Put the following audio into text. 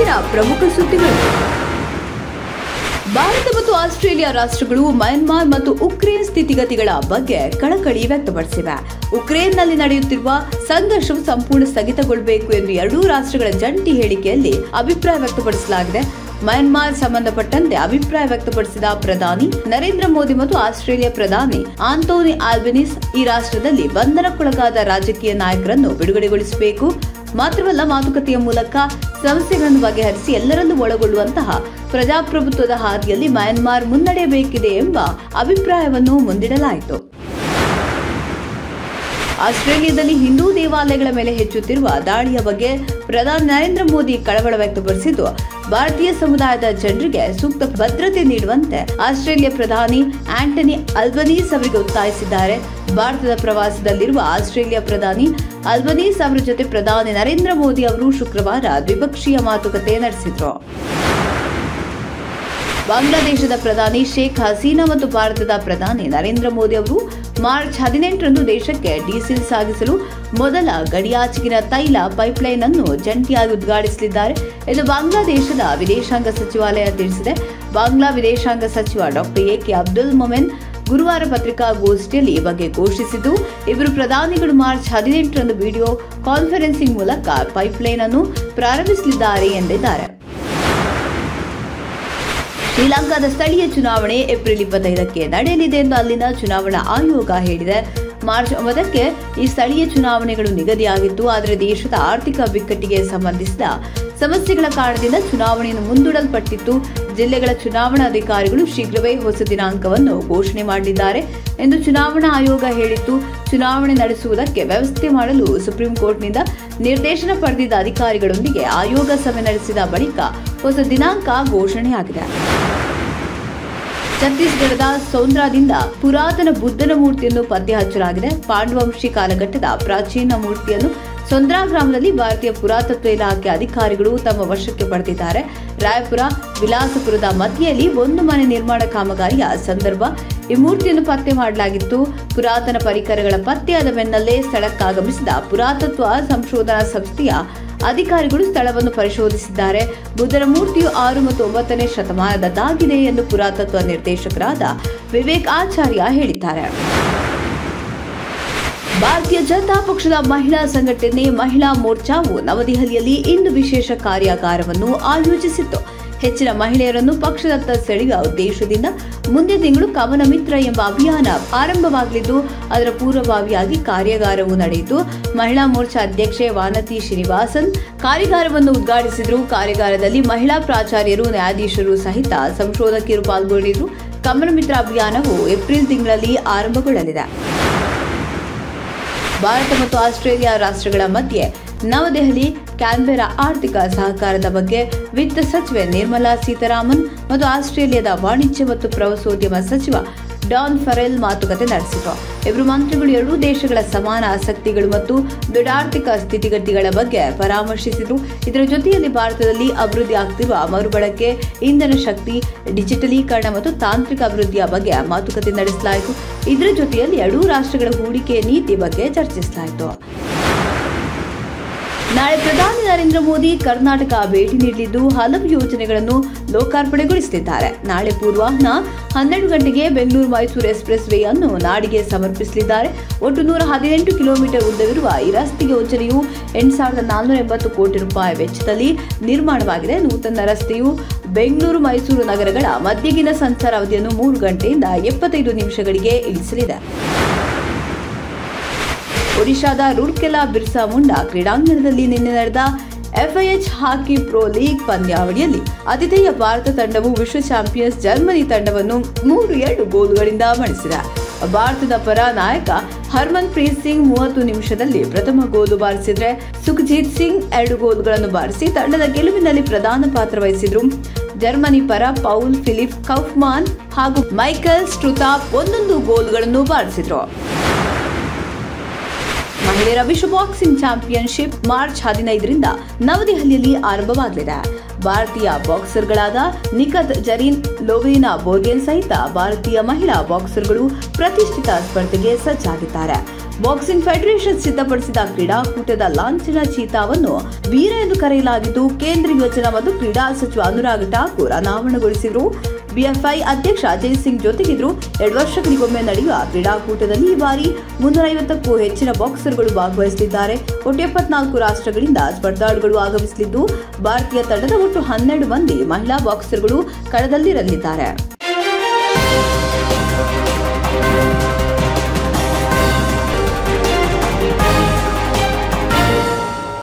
ಇವತ್ತಿನ ಪ್ರಮುಖ ಸುದ್ದಿಗಳು ಭಾರತ ಮತ್ತು ಆಸ್ಟ್ರೇಲಿಯಾ ರಾಷ್ಟ್ರಗಳು ಮಯನ್ಮಾರ್ ಮತ್ತು ಉಕ್ರೇನ್ ಸ್ಥಿತಿಗತಿಗಳ ಬಗ್ಗೆ ಕಳಕಳಿ ವ್ಯಕ್ತಪಡಿಸಿವೆ ಉಕ್ರೇನ್ನಲ್ಲಿ ನಡೆಯುತ್ತಿರುವ ಸಂಘರ್ಷವು ಸಂಪೂರ್ಣ ಸ್ಥಗಿತಗೊಳ್ಳಬೇಕು ಎಂದು ಎರಡೂ ರಾಷ್ಟ್ರಗಳ ಜಂಟಿ ಹೇಳಿಕೆಯಲ್ಲಿ ಅಭಿಪ್ರಾಯ ವ್ಯಕ್ತಪಡಿಸಲಾಗಿದೆ ಮಯನ್ಮಾರ್ ಸಂಬಂಧಪಟ್ಟಂತೆ ಅಭಿಪ್ರಾಯ ವ್ಯಕ್ತಪಡಿಸಿದ ಪ್ರಧಾನಿ ನರೇಂದ್ರ ಮೋದಿ ಮತ್ತು ಆಸ್ಟ್ರೇಲಿಯಾ ಪ್ರಧಾನಿ ಆಂಟೋನಿ ಆಲ್ಬೆನಿಸ್ ಈ ರಾಷ್ಟ್ರದಲ್ಲಿ ಬಂಧನಕ್ಕೊಳಗಾದ ರಾಜಕೀಯ ನಾಯಕರನ್ನು ಬಿಡುಗಡೆಗೊಳಿಸಬೇಕು ಮಾತ್ರವಲ್ಲ ಮಾತುಕತೆಯ ಮೂಲಕ ಸಮಸ್ಯೆಗಳನ್ನು ಬಗೆಹರಿಸಿ ಎಲ್ಲರನ್ನೂ ಒಳಗೊಳ್ಳುವಂತಹ ಪ್ರಜಾಪ್ರಭುತ್ವದ ಹಾದಿಯಲ್ಲಿ ಮಯನ್ಮಾರ್ ಮುನ್ನಡೆಯಬೇಕಿದೆ ಎಂಬ ಅಭಿಪ್ರಾಯವನ್ನು ಮುಂದಿಡಲಾಯಿತು ಆಸ್ಟ್ರೇಲಿಯಾದಲ್ಲಿ ಹಿಂದೂ ದೇವಾಲಯಗಳ ಮೇಲೆ ಹೆಚ್ಚುತ್ತಿರುವ ದಾಳಿಯ ಬಗ್ಗೆ ಪ್ರಧಾನಿ ನರೇಂದ್ರ ಮೋದಿ ಕಳವಳ ವ್ಯಕ್ತಪಡಿಸಿದ್ದು ಭಾರತೀಯ ಸಮುದಾಯದ ಜನರಿಗೆ ಸೂಕ್ತ ಭದ್ರತೆ ನೀಡುವಂತೆ ಆಸ್ಟ್ರೇಲಿಯಾ ಪ್ರಧಾನಿ ಆಂಟನಿ ಅಲ್ಬನೀಸ್ ಅವರಿಗೆ ಒತ್ತಾಯಿಸಿದ್ದಾರೆ ಭಾರತದ ಪ್ರವಾಸದಲ್ಲಿರುವ ಆಸ್ಟ್ರೇಲಿಯಾ ಪ್ರಧಾನಿ ಅಲ್ಬನೀಸ್ ಅವರ ಜೊತೆ ಪ್ರಧಾನಿ ನರೇಂದ್ರ ಮೋದಿ ಅವರು ಶುಕ್ರವಾರ ದ್ವಿಪಕ್ಷೀಯ ಮಾತುಕತೆ ನಡೆಸಿದ್ರು ಬಾಂಗ್ಲಾದೇಶದ ಪ್ರಧಾನಿ ಶೇಖ್ ಹಸೀನಾ ಮತ್ತು ಭಾರತದ ಪ್ರಧಾನಿ ನರೇಂದ್ರ ಮೋದಿ ಅವರು ಮಾರ್ಚ್ ಹದಿನೆಂಟರಂದು ದೇಶಕ್ಕೆ ಡೀಸೆಲ್ ಸಾಗಿಸಲು ಮೊದಲ ಗಡಿಯಾಚೆಗಿನ ತೈಲ ಪೈಪ್ಲೈನ್ ಅನ್ನು ಜಂಟಿಯಾಗಿ ಉದ್ಘಾಟಿಸಲಿದ್ದಾರೆ ಎಂದು ಬಾಂಗ್ಲಾದೇಶದ ವಿದೇಶಾಂಗ ಸಚಿವಾಲಯ ತಿಳಿಸಿದೆ ಬಾಂಗ್ಲಾ ವಿದೇಶಾಂಗ ಸಚಿವ doctor A K Abdul Momen ಗುರುವಾರ ಪತ್ರಿಕಾಗೋಷ್ಠಿಯಲ್ಲಿ ಈ ಬಗ್ಗೆ ಘೋಷಿಸಿದ್ದು ಇಬ್ಬರು ಪ್ರಧಾನಿಗಳು ಮಾರ್ಚ್ ಹದಿನೆಂಟರಂದು ವಿಡಿಯೋ ಕಾನ್ಫರೆನ್ಸಿಂಗ್ ಮೂಲಕ ಪೈಪ್ಲೈನ್ ಅನ್ನು ಪ್ರಾರಂಭಿಸಲಿದ್ದಾರೆ ಎಂದಿದ್ದಾರೆ ಶ್ರೀಲಂಕಾದ ಸ್ಥಳೀಯ ಚುನಾವಣೆ ಏಪ್ರಿಲ್ ಇಪ್ಪತ್ತೈದಕ್ಕೆ ನಡೆಯಲಿದೆ ಎಂದು ಅಲ್ಲಿನ ಚುನಾವಣಾ ಆಯೋಗ ಹೇಳಿದೆ ಮಾರ್ಚ್ ಒಂಬತ್ತಕ್ಕೆ ಈ ಸ್ಥಳೀಯ ಚುನಾವಣೆಗಳು ನಿಗದಿಯಾಗಿತ್ತು ಆದರೆ ದೇಶದ ಆರ್ಥಿಕ ಬಿಕ್ಕಟ್ಟಿಗೆ ಸಂಬಂಧಿಸಿದ ಸಮಸ್ಯೆಗಳ ಕಾರಣದಿಂದ ಚುನಾವಣೆಯನ್ನು ಮುಂದೂಡಲ್ಪಟ್ಟಿತ್ತು ಜಿಲ್ಲೆಗಳ ಚುನಾವಣಾಧಿಕಾರಿಗಳು ಶೀಘ್ರವೇ ಹೊಸ ದಿನಾಂಕವನ್ನು ಘೋಷಣೆ ಮಾಡಲಿದ್ದಾರೆ ಎಂದು ಚುನಾವಣಾ ಆಯೋಗ ಹೇಳಿತ್ತು ಚುನಾವಣೆ ನಡೆಸುವುದಕ್ಕೆ ವ್ಯವಸ್ಥೆ ಮಾಡಲು ಸುಪ್ರೀಂ ಕೋರ್ಟ್ನಿಂದ ನಿರ್ದೇಶನ ಪಡೆದಿದ್ದ ಅಧಿಕಾರಿಗಳೊಂದಿಗೆ ಆಯೋಗ ಸಭೆ ನಡೆಸಿದ ಬಳಿಕ ಹೊಸ ದಿನಾಂಕ ಘೋಷಣೆಯಾಗಿದೆ ಛತ್ತೀಸ್ಗಢದ ಸೌಂದ್ರಾದಿಂದ ಪುರಾತನ ಬುದ್ಧನ ಮೂರ್ತಿಯನ್ನು ಪತ್ತೆ ಹಚ್ಚಲಾಗಿದೆ ಪಾಂಡವಂಶಿ ಕಾಲಘಟ್ಟದ ಪ್ರಾಚೀನ ಮೂರ್ತಿಯನ್ನು ಸೊಂದ್ರಾ ಗ್ರಾಮದಲ್ಲಿ ಭಾರತೀಯ ಪುರಾತತ್ವ ಇಲಾಖೆ ಅಧಿಕಾರಿಗಳು ತಮ್ಮ ವಶಕ್ಕೆ ಪಡೆದಿದ್ದಾರೆ ರಾಯಪುರ ವಿಲಾಸಪುರದ ಮಧ್ಯೆಯಲ್ಲಿ ಒಂದು ಮನೆ ನಿರ್ಮಾಣ ಕಾಮಗಾರಿಯ ಸಂದರ್ಭ ಈ ಮೂರ್ತಿಯನ್ನು ಪತ್ತೆ ಮಾಡಲಾಗಿತ್ತು ಪುರಾತನ ಪರಿಕರಗಳ ಪತ್ತೆಯಾದ ಬೆನ್ನಲ್ಲೇ ಸ್ಥಳಕ್ಕಾಗಮಿಸಿದ ಪುರಾತತ್ವ ಸಂಶೋಧನಾ ಸಂಸ್ಥೆಯ ಅಧಿಕಾರಿಗಳು ಸ್ಥಳವನ್ನು ಪರಿಶೋಧಿಸಿದ್ದಾರೆ ಬುದ್ಧನ ಮೂರ್ತಿಯು ಆರು ಮತ್ತು ಒಂಬತ್ತನೇ ಶತಮಾನದದ್ದಾಗಿದೆ ಎಂದು ಪುರಾತತ್ವ ನಿರ್ದೇಶಕರಾದ ವಿವೇಕ್ ಆಚಾರ್ಯ ಹೇಳಿದ್ದಾರೆ ಭಾರತೀಯ ಜನತಾ ಪಕ್ಷದ ಮಹಿಳಾ ಸಂಘಟನೆ ಮಹಿಳಾ ಮೋರ್ಚಾವು ನವದೆಹಲಿಯಲ್ಲಿ ಇಂದು ವಿಶೇಷ ಕಾರ್ಯಾಗಾರವನ್ನು ಆಯೋಜಿಸಿತ್ತು ಹೆಚ್ಚಿನ ಮಹಿಳೆಯರನ್ನು ಪಕ್ಷದತ್ತ ಸೆಳೆಯುವ ಉದ್ದೇಶದಿಂದ ಮುಂದಿನ ತಿಂಗಳು ಕವನ ಮಿತ್ರ ಎಂಬ ಅಭಿಯಾನ ಆರಂಭವಾಗಲಿದ್ದು ಅದರ ಪೂರ್ವಭಾವಿಯಾಗಿ ಕಾರ್ಯಾಗಾರವು ನಡೆಯಿತು ಮಹಿಳಾ ಮೋರ್ಚಾ ಅಧ್ಯಕ್ಷೆ ವಾನತಿ ಶ್ರೀನಿವಾಸನ್ ಕಾರ್ಯಾಗಾರವನ್ನು ಉದ್ಘಾಟಿಸಿದರು ಕಾರ್ಯಾಗಾರದಲ್ಲಿ ಮಹಿಳಾ ಪ್ರಾಚಾರ್ಯರು ನ್ಯಾಯಾಧೀಶರು ಸಹಿತ ಸಂಶೋಧಕಿಯರು ಪಾಲ್ಗೊಂಡಿದ್ದು ಕಮಲ ಮಿತ್ರ ಅಭಿಯಾನವು ಏಪ್ರಿಲ್ ತಿಂಗಳಲ್ಲಿ ಆರಂಭಗೊಳ್ಳಲಿದೆ ಭಾರತ ಮತ್ತು ಆಸ್ಟ್ರೇಲಿಯಾ ರಾಷ್ಟ್ರಗಳ ಮಧ್ಯೆ ನವದೆಹಲಿ ಕ್ಯಾನ್ಬೆರಾ ಆರ್ಥಿಕ ಸಹಕಾರದ ಬಗ್ಗೆ ವಿತ್ತ ಸಚಿವೆ ನಿರ್ಮಲಾ ಸೀತಾರಾಮನ್ ಮತ್ತು ಆಸ್ಟ್ರೇಲಿಯಾದ ವಾಣಿಜ್ಯ ಮತ್ತು ಪ್ರವಾಸೋದ್ಯಮ ಸಚಿವ ಡಾನ್ ಫರೆಲ್ ಮಾತುಕತೆ ನಡೆಸಿದರು ಇಬ್ಬರು ಮಂತ್ರಿಗಳು ಎರಡೂ ದೇಶಗಳ ಸಮಾನ ಆಸಕ್ತಿಗಳು ಮತ್ತು ದೃಢಾರ್ಥಿಕ ಸ್ಥಿತಿಗತಿಗಳ ಬಗ್ಗೆ ಪರಾಮರ್ಶಿಸಿದರು ಇದರ ಜೊತೆಯಲ್ಲಿ ಭಾರತದಲ್ಲಿ ಅಭಿವೃದ್ಧಿ ಆಗ್ತಿರುವ ಮರುಬಳಕೆ ಇಂಧನ ಶಕ್ತಿ ಡಿಜಿಟಲೀಕರಣ ಮತ್ತು ತಾಂತ್ರಿಕ ಅಭಿವೃದ್ಧಿಯ ಬಗ್ಗೆ ಮಾತುಕತೆ ನಡೆಸಲಾಯಿತು ಇದರ ಜೊತೆಯಲ್ಲಿ ಎರಡೂ ರಾಷ್ಟ್ರಗಳ ಹೂಡಿಕೆ ನೀತಿ ಬಗ್ಗೆ ಚರ್ಚಿಸಲಾಯಿತು ನಾಳೆ ಪ್ರಧಾನಿ ನರೇಂದ್ರ ಮೋದಿ ಕರ್ನಾಟಕ ಭೇಟಿ ನೀಡಲಿದ್ದು ಹಲವು ಯೋಜನೆಗಳನ್ನು ಲೋಕಾರ್ಪಣೆಗೊಳಿಸಲಿದ್ದಾರೆ ನಾಳೆ ಪೂರ್ವಾಹ್ನ ಹನ್ನೆರಡು ಗಂಟೆಗೆ ಬೆಂಗಳೂರು ಮೈಸೂರು ಎಕ್ಸ್ಪ್ರೆಸ್ ವೇ ಅನ್ನು ನಾಡಿಗೆ ಸಮರ್ಪಿಸಲಿದ್ದಾರೆ ಒಟ್ಟು ನೂರ ಹದಿನೆಂಟು ಕಿಲೋಮೀಟರ್ ಉದ್ದವಿರುವ ಈ ರಸ್ತೆ ಯೋಜನೆಯು ಎಂಟು ಸಾವಿರದ ನಾನ್ನೂರ ಎಂಬತ್ತು ಕೋಟಿ ರೂಪಾಯಿ ವೆಚ್ಚದಲ್ಲಿ ನಿರ್ಮಾಣವಾಗಿದೆ ನೂತನ ರಸ್ತೆಯು ಬೆಂಗಳೂರು ಮೈಸೂರು ನಗರಗಳ ಮಧ್ಯಗಿನ ಸಂಚಾರ ಅವಧಿಯನ್ನು ಮೂರು ಗಂಟೆಯಿಂದ ಎಪ್ಪತ್ತೈದು ನಿಮಿಷಗಳಿಗೆ ಇಳಿಸಲಿದೆ ಒಡಿಶಾದ ರೂರ್ಕೆಲಾ ಬಿರ್ಸಾ ಮುಂಡಾ ಕ್ರೀಡಾಂಗಣದಲ್ಲಿ ನಿನ್ನೆ ನಡೆದ ಎಫ್ಐಎಚ್ ಹಾಕಿ ಪ್ರೋ ಲೀಗ್ ಪಂದ್ಯಾವಳಿಯಲ್ಲಿ ಆತಿಥೇಯ ಭಾರತ ತಂಡವು ವಿಶ್ವ ಚಾಂಪಿಯನ್ಸ್ ಜರ್ಮನಿ ತಂಡವನ್ನು ಮೂರು ಎರಡು ಗೋಲುಗಳಿಂದ ಮಣಿಸಿದೆ ಭಾರತದ ಪರ ನಾಯಕ ಹರ್ಮನ್ ಪ್ರೀತ್ ಸಿಂಗ್ ಮೂವತ್ತು ನಿಮಿಷದಲ್ಲಿ ಪ್ರಥಮ ಗೋಲು ಬಾರಿಸಿದ್ರೆ ಸುಖಜಿತ್ ಸಿಂಗ್ ಎರಡು ಗೋಲುಗಳನ್ನು ಬಾರಿಸಿ ತಂಡದ ಗೆಲುವಿನಲ್ಲಿ ಪ್ರಧಾನ ಪಾತ್ರ ವಹಿಸಿದ್ರು ಜರ್ಮನಿ ಪರ ಪೌಲ್ ಫಿಲಿಪ್ ಕೌಫ್ಮಾನ್ ಹಾಗೂ ಮೈಕಲ್ ಸ್ಟ್ರುತಾಪ್ ಒಂದೊಂದು ಗೋಲುಗಳನ್ನು ಬಾರಿಸಿದ್ರು ಮಹಿಳೆಯರ ವಿಶ್ವ ಬಾಕ್ಸಿಂಗ್ ಚಾಂಪಿಯನ್ಶಿಪ್ ಮಾರ್ಚ್ ಹದಿನೈದರಿಂದ ನವದೆಹಲಿಯಲ್ಲಿ ಆರಂಭವಾಗಲಿದೆ ಭಾರತೀಯ ಬಾಕ್ಸರ್ಗಳಾದ ನಿಖತ್ ಜರೀನ್ ಲೋವೇನಾ ಬೋರ್ಗೆನ್ ಸಹಿತ ಭಾರತೀಯ ಮಹಿಳಾ ಬಾಕ್ಸರ್ಗಳು ಪ್ರತಿಷ್ಠಿತ ಸ್ಪರ್ಧೆಗೆ ಸಜ್ಜಾಗಿದ್ದಾರೆ ಬಾಕ್ಸಿಂಗ್ ಫೆಡರೇಷನ್ ಸಿದ್ಧಪಡಿಸಿದ ಕ್ರೀಡಾಕೂಟದ ಲಾಂಛನ ಚೀತಾವನ್ನು ವೀರ ಎಂದು ಕರೆಯಲಾಗಿದ್ದು ಕೇಂದ್ರ ಯುವಜನ ಮತ್ತು ಕ್ರೀಡಾ ಸಚಿವ ಅನುರಾಗ್ ಠಾಕೂರ್ ಅನಾವರಣಗೊಳಿಸಿದರು ಬಿಎಫ್ಐ ಅಧ್ಯಕ್ಷ ಅಜಯ್ ಸಿಂಗ್ ಜೊತೆಗಿದ್ರು ಎರಡು ವರ್ಷಗಳಿಗೊಮ್ಮೆ ನಡೆಯುವ ಕ್ರೀಡಾಕೂಟದಲ್ಲಿ ಈ ಬಾರಿ ಮುನ್ನೂರ ಐವತ್ತಕ್ಕೂ ಹೆಚ್ಚಿನ ಬಾಕ್ಸರ್ಗಳು ಭಾಗವಹಿಸಲಿದ್ದಾರೆ ಒಟ್ಟು ಎಪ್ಪತ್ನಾಲ್ಕು ರಾಷ್ಟ್ರಗಳಿಂದ ಸ್ಪರ್ಧಾಳುಗಳು ಆಗಮಿಸಲಿದ್ದು ಭಾರತೀಯ ತಂಡದ ಒಟ್ಟು ಹನ್ನೆರಡು ಮಂದಿ ಮಹಿಳಾ ಬಾಕ್ಸರ್ಗಳು ಕಣದಲ್ಲಿರಲಿದ್ದಾರೆ